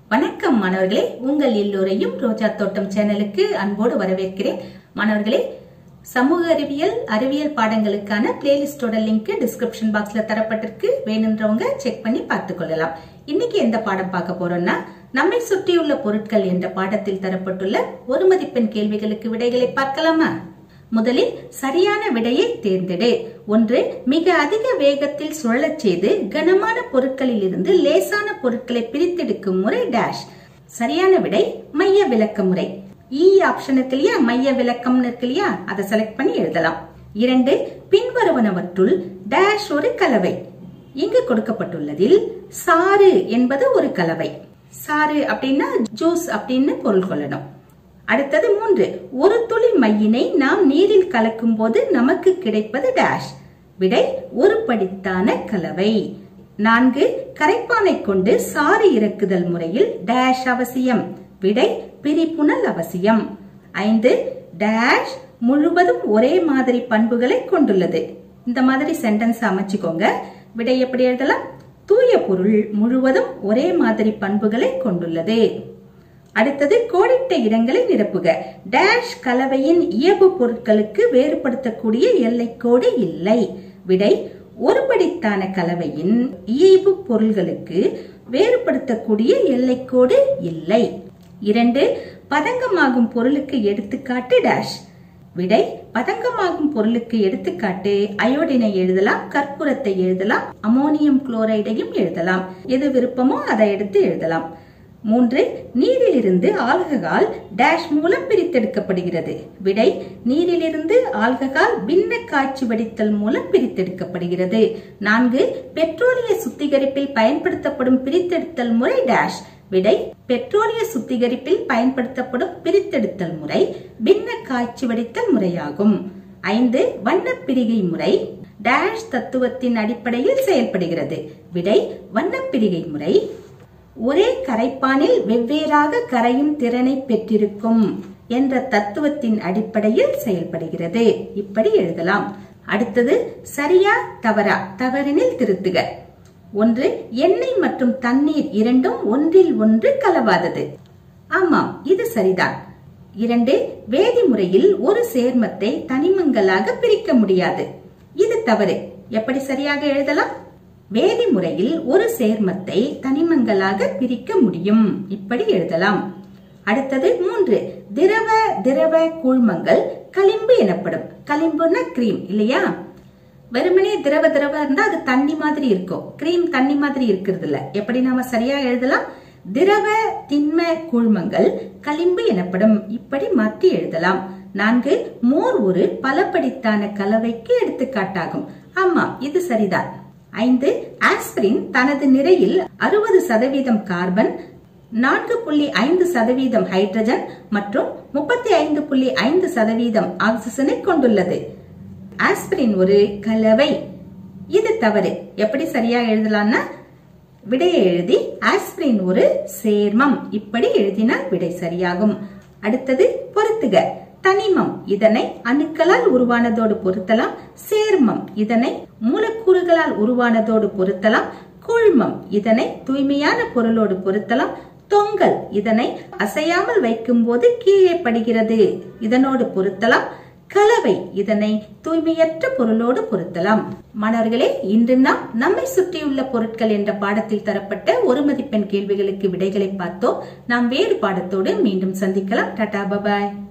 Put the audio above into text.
வணக்கம் மாணவர்களே உங்கள் எல்லோரையும் ரோஜா தோட்டம் சேனலுக்கு அன்போடு வரவேற்கிறேன் மாணவர்களே சமூக அறிவியல் அறிவியல் பாடங்களுக்கான பிளேலிஸ்டோட லிங்க் டிஸ்கிரிப்ஷன் பாக்ஸ்ல தரப்பட்டிருக்கு வேணுன்றவங்க செக் பண்ணி பார்த்துக் கொள்ளலாம் இன்னைக்கு எந்த பாடம் பார்க்க போறோம்னா நம்மை சுற்றியுள்ள பொருட்கள் என்ற பாடத்தில் தரப்பட்டுள்ள ஒரு மதிப்பெண் கேள்விகளுக்கு விடைகளை பார்க்கலாமா முதலில் சரியான விடையை தேர்ந்தெடு ஒன்று மிக அதிக வேகத்தில் சுழலச் செய்து கனமான பொருட்களில் இருந்து லேசான பொருட்களை பிரித்தெடுக்கும் முறை டேஷ் சரியான விடை மைய விளக்க முறை இ ஆப்ஷன் இருக்கு இல்லையா மைய விளக்கம்னு இருக்கு இல்லையா அதை செலக்ட் பண்ணி எழுதலாம் இரண்டு பின்வருவனவற்றுள் டேஷ் ஒரு கலவை இங்கு கொடுக்கப்பட்டுள்ளதில் சாறு என்பது ஒரு கலவை சாறு அப்படின்னா ஜூஸ் அப்படின்னு பொருள் கொள்ளணும் அடுத்தது மூன்று ஒரு துளி மையினை நாம் நீரில் கலக்கும் போது நமக்கு கிடைப்பது டேஷ் விடை ஒரு படித்தான கலவை நான்கு கரைப்பானை கொண்டு சாறு இறக்குதல் முறையில் டேஷ் அவசியம் விடை பிரிப்புணல் அவசியம் ஐந்து டேஷ் முழுவதும் ஒரே மாதிரி பண்புகளை கொண்டுள்ளது இந்த மாதிரி சென்டென்ஸ் அமைச்சுக்கோங்க விடை எப்படி எழுதலாம் தூய பொருள் முழுவதும் ஒரே மாதிரி பண்புகளை கொண்டுள்ளது அடுத்தது கோடிட்ட இடங்களை நிரப்புக டேஷ் கலவையின் இயல்பு பொருட்களுக்கு வேறுபடுத்தக்கூடிய எல்லைக்கோடு இல்லை விடை ஒருபடித்தான கலவையின் இயல்பு பொருள்களுக்கு வேறுபடுத்தக்கூடிய எல்லைக்கோடு இல்லை இரண்டு பதங்கமாகும் பொருளுக்கு எடுத்துக்காட்டு டேஷ் விடை பதங்கமாகும் பொருளுக்கு எடுத்துக்காட்டு அயோடினை எழுதலாம் கற்பூரத்தை எழுதலாம் அமோனியம் குளோரைடையும் எழுதலாம் எது விருப்பமோ அதை எடுத்து எழுதலாம் மூன்று நீரிலிருந்து ஆல்கஹால் டேஷ் மூலம் பிரித்தெடுக்கப்படுகிறது விடை நீரிலிருந்து ஆல்கஹால் பின்ன காய்ச்சி வடித்தல் மூலம் பிரித்தெடுக்கப்படுகிறது நான்கு பெட்ரோலிய சுத்திகரிப்பில் பயன்படுத்தப்படும் பிரித்தெடுத்தல் முறை டேஷ் விடை பெட்ரோலிய சுத்திகரிப்பில் பயன்படுத்தப்படும் பிரித்தெடுத்தல் முறை பின்ன காய்ச்சி வடித்தல் முறையாகும் ஐந்து வண்ணப்பிரிகை முறை டேஷ் தத்துவத்தின் அடிப்படையில் செயல்படுகிறது விடை வண்ணப்பிரிகை முறை ஒரே கரைப்பானில் வெவ்வேறாக கரையும் திறனை பெற்றிருக்கும் என்ற தத்துவத்தின் அடிப்படையில் செயல்படுகிறது இப்படி எழுதலாம் அடுத்தது சரியா தவறா தவறினில் திருத்துக ஒன்று எண்ணெய் மற்றும் தண்ணீர் இரண்டும் ஒன்றில் ஒன்று கலவாதது ஆமாம் இது சரிதான் இரண்டு வேதிமுறையில் ஒரு சேர்மத்தை தனிமங்களாக பிரிக்க முடியாது இது தவறு எப்படி சரியாக எழுதலாம் வேதிமுறையில் ஒரு சேர்மத்தை தனிமங்களாக பிரிக்க முடியும் இப்படி எழுதலாம் அடுத்தது மூன்று திரவ திரவ கூழ்மங்கள் களிம்பு எனப்படும் களிம்புன்னா கிரீம் இல்லையா வெறுமனே திரவ திரவ இருந்தா அது தண்ணி மாதிரி இருக்கும் கிரீம் தண்ணி மாதிரி இருக்கிறது இல்ல எப்படி நாம சரியா எழுதலாம் திரவ திண்ம கூழ்மங்கள் களிம்பு எனப்படும் இப்படி மாற்றி எழுதலாம் நான்கு மோர் ஒரு பலப்படித்தான கலவைக்கு எடுத்துக்காட்டாகும் ஆமா இது சரிதான் ஐந்து ஆஸ்பிரின் தனது நிறையில் அறுபது சதவீதம் கார்பன் நான்கு புள்ளி ஐந்து சதவீதம் ஹைட்ரஜன் மற்றும் முப்பத்தி ஐந்து புள்ளி ஐந்து சதவீதம் ஆக்சிஜனை கொண்டுள்ளது ஆஸ்பிரின் ஒரு கலவை இது தவறு எப்படி சரியா எழுதலாம்னா விடையை எழுதி ஆஸ்பிரின் ஒரு சேர்மம் இப்படி எழுதினால் விடை சரியாகும் அடுத்தது பொருத்துக தனிமம் இதனை அணுக்களால் உருவானதோடு பொருத்தலாம் சேர்மம் இதனை மூலக்கூறுகளால் உருவானதோடு பொருத்தலாம் கூழ்மம் இதனை தூய்மையான பொருளோடு பொருத்தலாம் தொங்கல் இதனை அசையாமல் வைக்கும் போது கீழே படுகிறது இதனோடு பொருத்தலாம் கலவை இதனை தூய்மையற்ற பொருளோடு பொருத்தலாம் மாணவர்களே இன்று நாம் நம்மை சுற்றியுள்ள பொருட்கள் என்ற பாடத்தில் தரப்பட்ட ஒரு மதிப்பெண் கேள்விகளுக்கு விடைகளை பார்த்தோம் நாம் வேறு பாடத்தோடு மீண்டும் சந்திக்கலாம் டாடா பபாய்